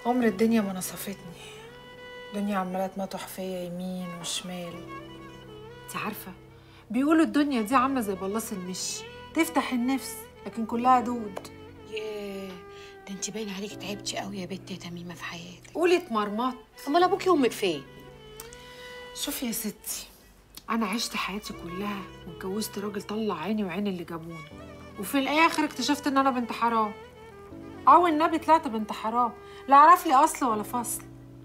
عمر الدنيا ما نصفتني الدنيا عمالة تمطح فيا يمين وشمال انت عارفة بيقولوا الدنيا دي عاملة زي بلاص المشي تفتح النفس لكن كلها دود ياه ده انت باين عليكي تعبتي قوي يا بنت يا تميمه في حياتك قولي اتمرمط امال ابوكي وامك فين شوفي يا ستي انا عشت حياتي كلها واتجوزت راجل طلع عيني وعين اللي جابوني وفي الاخر اكتشفت ان انا بنت حرام او النبي طلعت بنت حرام لا اعرف لي اصل ولا فصل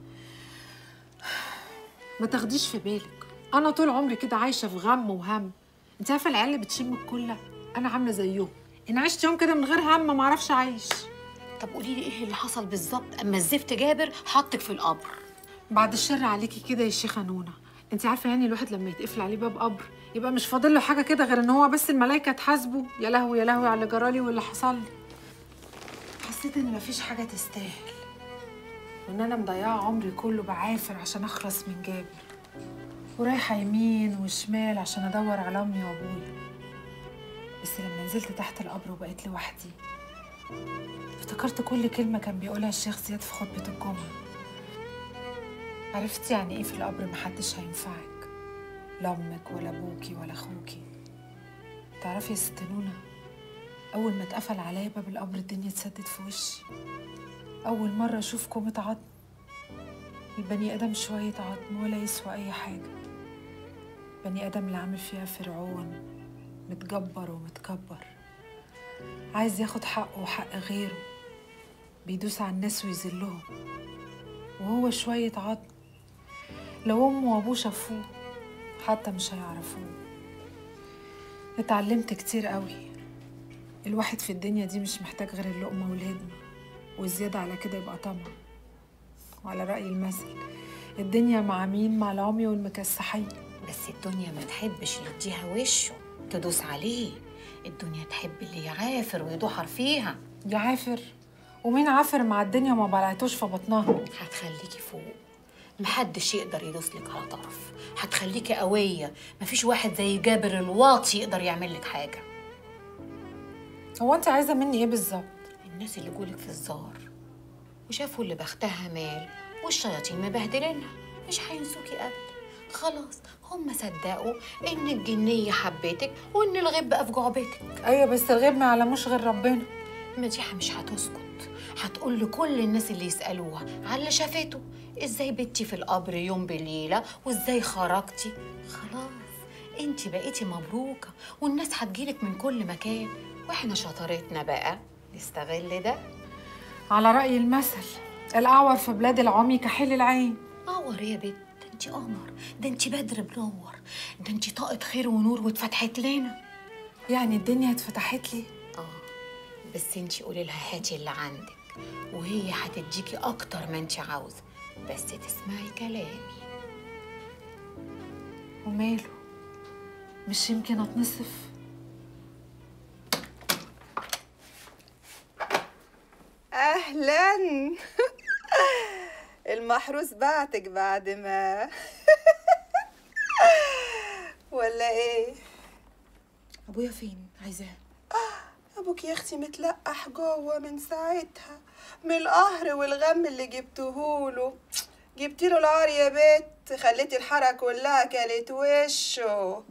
ما تاخديش في بالك انا طول عمري كده عايشه في غم وهم انت عارفه العيال اللي بتشم الكله انا عامله زيهم ان عشت يوم كده من غير هم ما اعرفش اعيش طب قولي لي ايه اللي حصل بالظبط اما الزفت جابر حطك في القبر بعد الشر عليكي كده يا شيخه نونا انت عارفه يعني الواحد لما يتقفل عليه باب قبر يبقى مش فاضل له حاجه كده غير ان هو بس الملائكه تحاسبه يا لهوي يا لهوي على اللي جرالي واللي حصل لي حسيت ان مفيش حاجه تستاهل وان انا مضيعه عمري كله بعافر عشان اخلص من جابر ورايحه يمين وشمال عشان ادور على امي وابويا بس لما نزلت تحت القبر وبقيت لوحدي افتكرت كل كلمه كان بيقولها الشيخ زياد في خطبه الجمعه عرفت يعني ايه في القبر محدش هينفعك لا امك ولا ابوكي ولا اخوكي تعرفي يا ست نونا اول ما اتقفل عليا باب القبر الدنيا اتسدت في وشي اول مره اشوف كومه عظم البني ادم شويه عظم ولا يسوى اي حاجه بني ادم اللي عامل فيها فرعون متجبر ومتكبر عايز ياخد حقه وحق غيره بيدوس على الناس ويذلهم وهو شوية عظم لو أمه وأبوه شافوه حتى مش هيعرفوه اتعلمت كتير قوي الواحد في الدنيا دي مش محتاج غير اللقمة والهدمة والزيادة على كده يبقى طمع وعلى رأي المثل الدنيا مع مين مع العمي والمكسحين بس الدنيا ما تحبش اللي يديها وشه تدوس عليه الدنيا تحب اللي يعافر ويدحر فيها يعافر ومين عافر مع الدنيا وما بلعتوش في بطنها هتخليكي فوق محدش يقدر يدوس لك على طرف هتخليكي قوية مفيش واحد زي جابر الواطي يقدر يعمل لك حاجة هو انت عايزة مني ايه بالظبط الناس اللي جولك في الزار وشافوا اللي بختها مال والشياطين مبهدلينها مش هينسوكي ابدا خلاص هم صدقوا ان الجنية حبتك وان الغيب بقى في جعبتك ايوه بس الغيب ما يعلموش غير ربنا مديحة مش هتسكت هتقول لكل الناس اللي يسألوها على اللي شافته ازاي بتي في القبر يوم بليلة وازاي خرجتي خلاص انت بقيتي مبروكة والناس هتجيلك من كل مكان واحنا شطارتنا بقى نستغل ده على رأي المثل الأعور في بلاد العمي كحيل العين نور يا بنت ده انت قمر ده انت بدر بنور ده انت طاقة خير ونور واتفتحت لنا يعني الدنيا اتفتحت لي اه بس انت قولي لها هاتي اللي عندك وهي هتديكي اكتر ما انت عاوزه بس تسمعي كلامي وماله مش يمكن اتنصف اهلا المحروس بعتك بعد ما ولا ايه ابويا فين عايزاه ابوك يا اختي متلقح جوه من ساعتها من القهر والغم اللي جبتهوله جبتي له العار يا بت خليتي الحاره كلها كلت وشه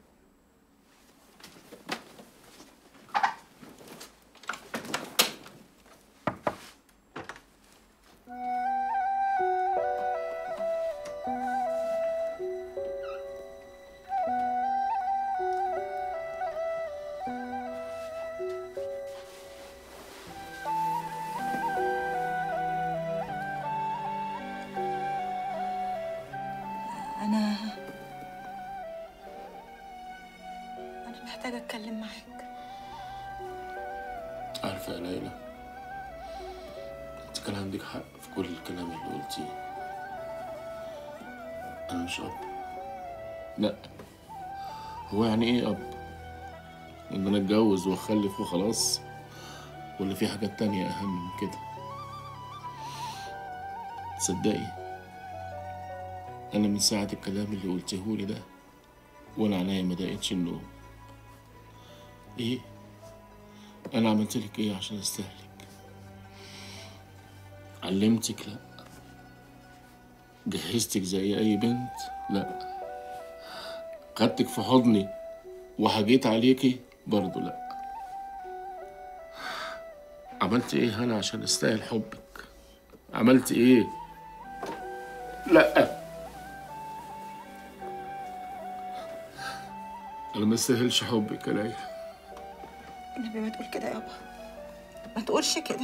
أنا أنا محتاجة أتكلم معاك عارفة يا ليلى انت كان عندك حق في كل الكلام اللي قلتيه انا مش اب لا هو يعني ايه اب ان انا اتجوز واخلف وخلاص ولا في حاجات تانية اهم من كده تصدقي انا من ساعة الكلام اللي قلتهولي ده وانا عينيا ما ضاقتش النوم ايه انا عملت لك ايه عشان استهلك علمتك لا جهزتك زي اي بنت لا خدتك في حضني وحجيت عليكي برضو لا عملت ايه انا عشان استاهل حبك عملت ايه لا انا ما استاهلش حبك يا ليلى النبي ما تقول كده يابا ما تقولش كده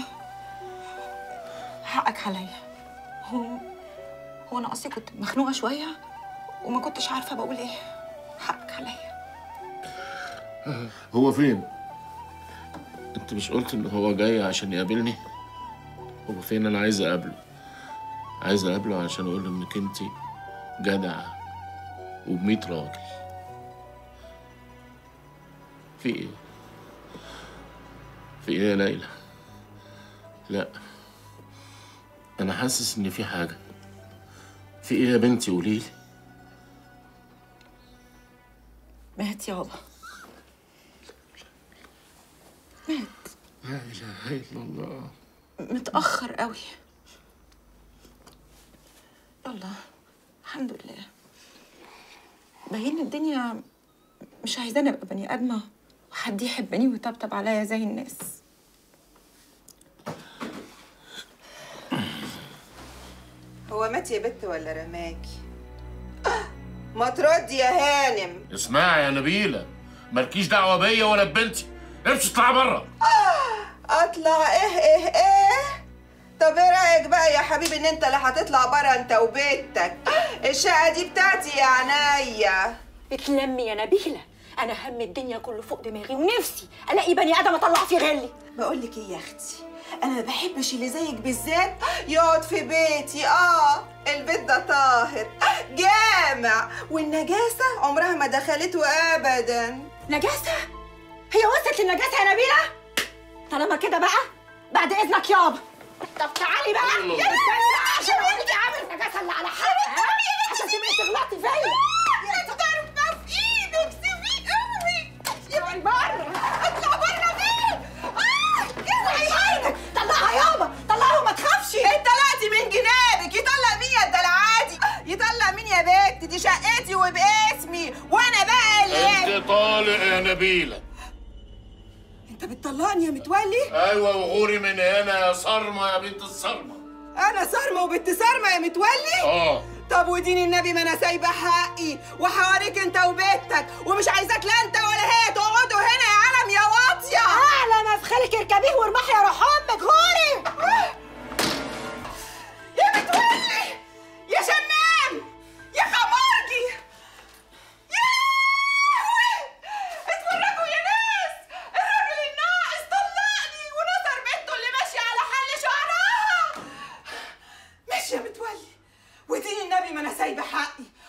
حقك عليا هو هو انا اصلي كنت مخنوقه شويه وما كنتش عارفه بقول ايه حقك عليا هو فين انت مش قلت ان هو جاي عشان يقابلني هو فين انا عايز اقابله عايز اقابله عشان اقول له انك انت جدعه وبميت راجل في ايه في ايه يا ليلى لا انا حاسس ان في حاجه في ايه يا بنتي قوليلي مات يابا مات لا اله الا الله متأخر قوي يلا الحمد لله باين الدنيا مش عايزاني ابقى بني ادمه وحد يحبني ويطبطب عليا زي الناس هو مات يا بت ولا رماكي ما تردي يا هانم اسمعي يا نبيله مالكيش دعوه بيا ولا ببنتي امشي اطلعي بره اطلع ايه ايه ايه طب ايه رايك بقى يا حبيبي ان انت اللي هتطلع بره انت وبيتك الشقه دي بتاعتي يا عينيا اتلمي يا نبيلة أنا هم الدنيا كله فوق دماغي ونفسي ألاقي بني آدم أطلع فيه غلي بقول لك ايه يا اختي انا ما بحبش اللي زيك بالذات يقعد في بيتي اه البيت ده طاهر جامع والنجاسه عمرها ما دخلته ابدا نجاسة هي وصلت للنجاسة يا نبيلة طالما كده بقى بعد إذنك يابا طب تعالي بقى الله. يا استني بقى عشان أوريكي عامل النجاسة اللي على حق عشان تبقي تغلطي فيا يا ضربه في ايدك سيبيه قوي يا بره اطلع بره فين اه اوعي ايدك طلعها يابا طلعها وما تخافش انت طلعتي من جنابك يطلع مين يا الدلعادي يطلع مين يا بنت دي شقتي وباسمي وانا بقى اللي انت طالق يا نبيله انت بتطلقني يا متولي ايوه وغوري من هنا يا صرمه يا بنت الصرمه انا صارمه وبنت صارمه يا متولي اه طب ودين النبي ما انا سايبه حقي وحواريك انت وبيتك ومش عايزاك لا انت ولا هي تقعدوا هنا يا عالم يا واطيه اعلى ما في خالك اركبيه وارمحي يا روح امك غوري يا متولي يا شمام يا خمارجي يا لهوي اتفرجوا يا ناس الراجل الناقص طلقني ونصر بنته اللي ماشيه على حل شعرها ماشي يا متولي ودين النبي ما انا سايبه حقي